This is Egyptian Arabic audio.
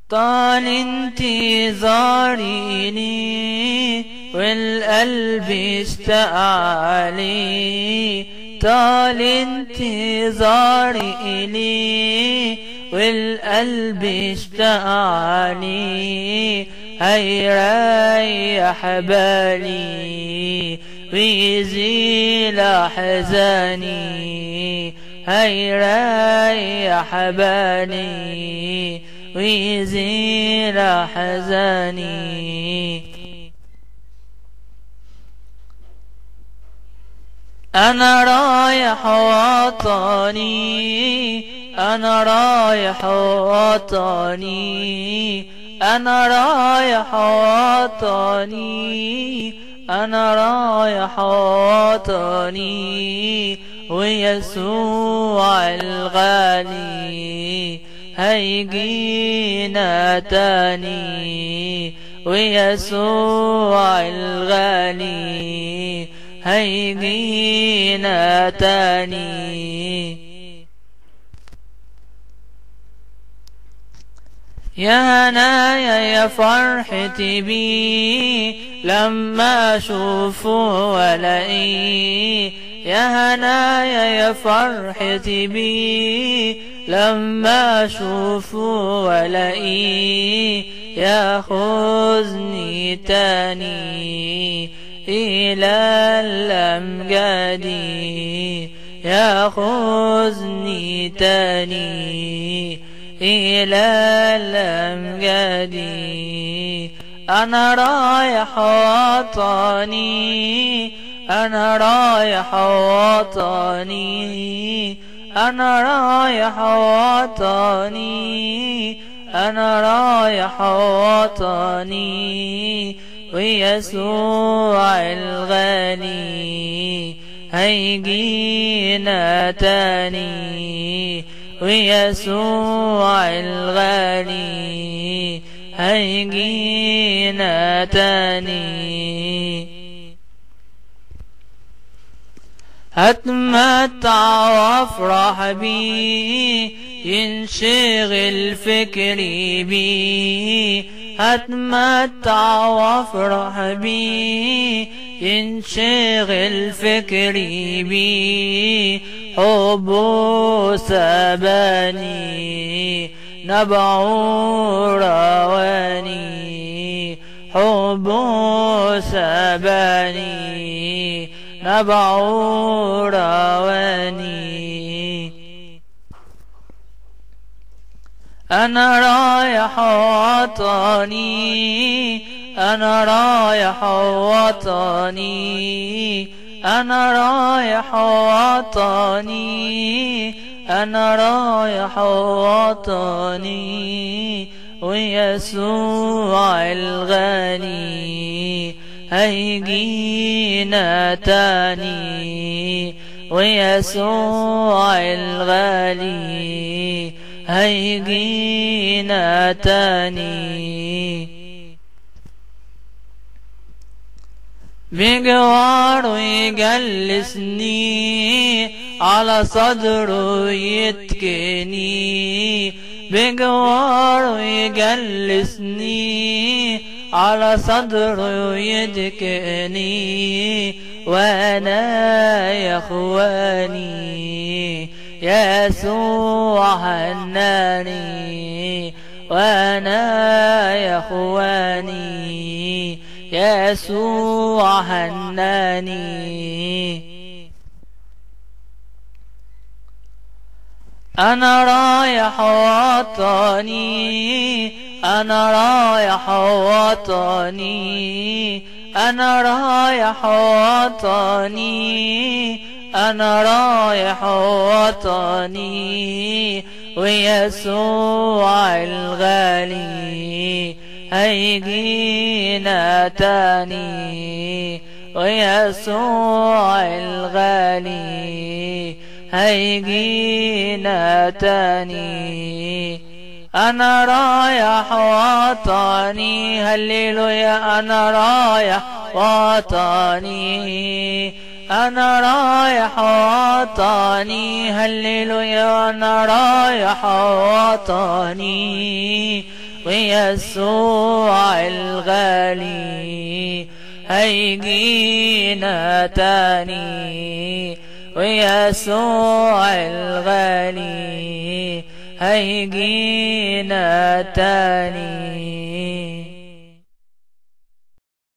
طال انتظاري لي والقلب اشتاق لي طال انتظاري لي والقلب اشتاق لي هيريح بالي ويزيل أحزاني هيريح بالي ويزيل أحزاني أنا رايح وطني أنا رايح وطني أنا رايح وطني أنا رايح وطني ويسوع الغالي هيجينا تاني ويسوع الغالي هيجينا تاني يا هنايا يا فرحتي بي لما اشوفه والاقيه يا هنايا يا فرحتي بي لما اشوفه والاقيه ياخذني تاني الى الامجاد ياخذني تاني إلى الأمجاد أنا رايح وطني أنا رايح وطني أنا رايح وطني أنا رايح وطني ويسوع الغالي هيجينا تاني ويسوع الغالي هيجينا تاني هتمتع وافرح بيه ينشغل فكري بيه هتمتع وافرح بيه ينشغل فكري بيه حبه سباني نبع رواني حبه سباني نبع رواني أنا رايح وطني أنا رايح وطني أنا رايح وطني أنا رايح وطني ويسوع الغالي هيجينا تاني ويسوع الغالي هيجينا تاني بجواره يجلسني على صدره يتكني بجواره يجلسني على صدره يدكني وانا يا اخواني يسوع هناني وانا يا اخواني يسوع هناني أنا رايح وطني أنا رايح وطني أنا رايح وطني أنا رايح وطني ويسوع الغالي هيجينا تاني ويسوع الغالي هيجينا تاني أنا رايح وطني هللويا أنا رايح وطني أنا رايح وطني هللويا أنا رايح وطني ويسوع الغالي هيجينا تاني ويسوع الغالي هيجينا تاني